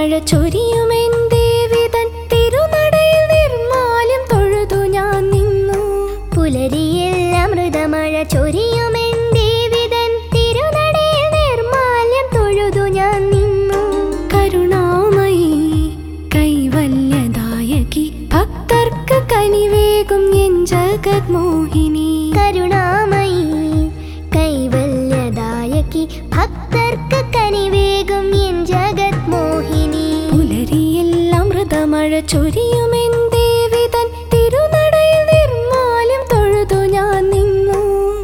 അമൃതമഴ ചൊരിയുമെൻ ദേവിതൻ തിരുനടയിൽ നിർമാല്യം തൊഴുതു ഞാൻ നിന്നു പുലരിയിൽ അമൃതമഴ ചൊരിയുമെൻ ദേവിതൻ തിരുനടയിൽ നിർമാല്യം തൊഴുതു ഞാൻ നിന്നു കരുണാമയി കൈവല്യദായകി ഭക്തർക്ക് കനിവേകും എൻ ജഗത്മോഹിനി കരുണാമയി കൈവല്യദായകി ഭക്തർക്ക് കനിവേകും എൻ ജഗത് മോഹിനി പുലരിയിൽ അമൃതമഴ ചൊരിയുമെൻ ദേവിതൻ തിരുനടയിൽ നിർമാല്യം തൊഴുതു ഞാൻ നിന്നു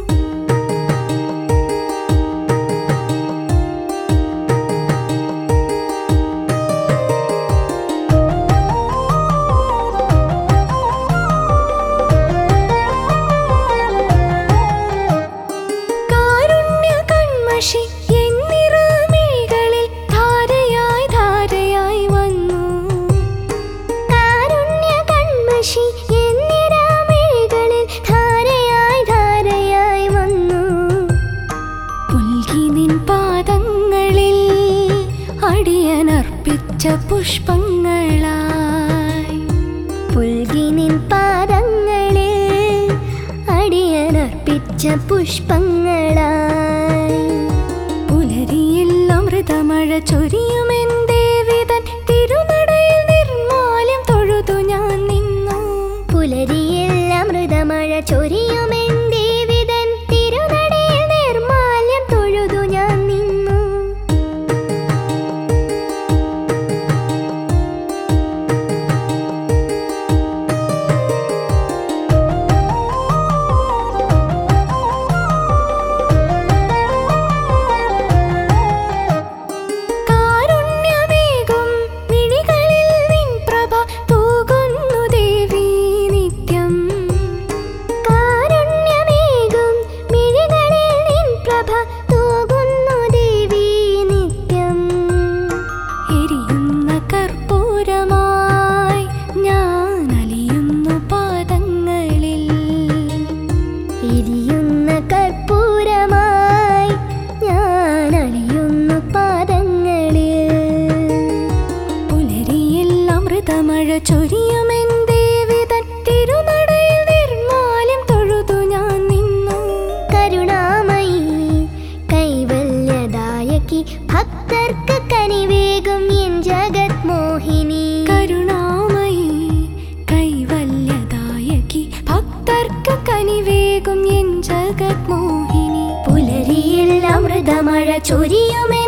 കാരുണ്യ കൺമഷി എന്നിറമിഴികളിൽ ധാരയായി ധാരയായി വന്നു കാരുണ്യ കൺമഷി എന്നിരാമിഴികളിൽ ധാരയായി ധാരയായി വന്നു പുൽകി നിൻ പാദങ്ങളിൽ അടിയനർപ്പിച്ച പുഷ്പങ്ങളായി പുൽകി നിൻ പാദങ്ങളിൽ അടിയനർപ്പിച്ച പുഷ്പങ്ങളായി പുലരിയിൽ അമൃതമഴ ചൊരിയുമെൻ ദേവിതൻ തിരുനടയിൽ നിർമാല്യം തൊഴുതു ഞാൻ നിന്നു പുലരിയിൽ അമൃതമഴ ചൊരിയുമെൻ ദേവിതൻ തിരുനടയിൽ നിർമാല്യം തൊഴുതു ഞാൻ നിന്നു കാരുണ്യമേകും മിഴികളിൽ നിൻ പ്രഭ തൂകുന്നു ദേവി നിത്യം കാരുണ്യമേകും മിഴികളിൽ നിൻ പ്രഭ തൂകുന്നു ദേവി നിത്യം എരിയുന്ന കർപ്പൂരമായി ഞാൻ അലിയുന്നു പാദങ്ങളിൽ എരിയുന്ന കർപ്പൂരമായി ഞാൻ അലിയുന്നു പാദങ്ങളിൽ പുലരിയിൽ അമൃതമഴ ചൊരിയുമെൻ ദേവിതൻ തിരുനടയിൽ നിർമാല്യം തൊഴുതു ഞാൻ നിന്നു കരുണാമയി കൈവല്യദായകി ഭക്തർക്ക് കനിവേകും എൻ ജഗത് മോഹിനി കരുണാമയി കൈവല്യദായകി ഭക്തർക്ക് കനിവേകും എൻ ജഗത് മോഹിനി പുലരിയിൽ അമൃതമഴ ചൊരിയുമേ